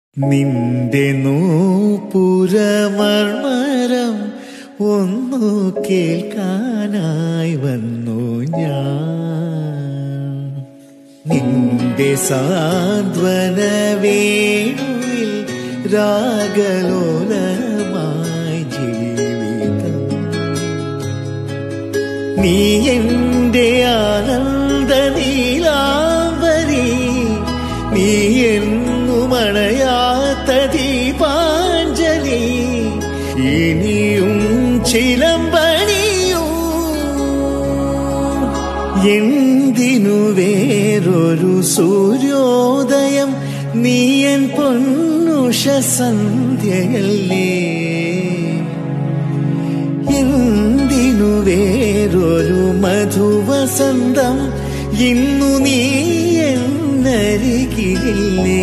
നിന്റെ നൂപുരമർമരം ഒന്നു കേൾക്കാനായി വന്നു ഞാൻ നിന്റെ സാന്ത്വന വേണുവിൽ രാഗലോലമായി ജീവിതം നീ എന്റെ ആനന്ദ നീലാംബരി നീ എന്നും അണയാത്ത ദീപാഞ്ജലി ഇനിയും ചിലമ്പണിയൂ എന്തിനു വേറൊരു സൂര്യോദയം നീയൻ പൊന്നുഷ സന്ധ്യയല്ലേ എന്തിനു വേറൊരു മധുവസന്തം ഇന്നു നീ എന്നരികില്ലേ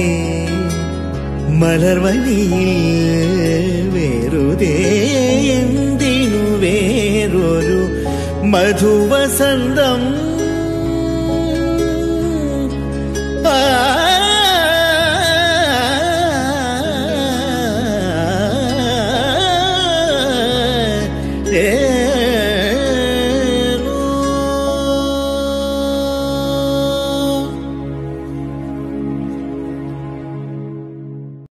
മലർവനിയിൽ വേറുതേ എന്തിനു വേറൊരു മധുവസന്തം ആ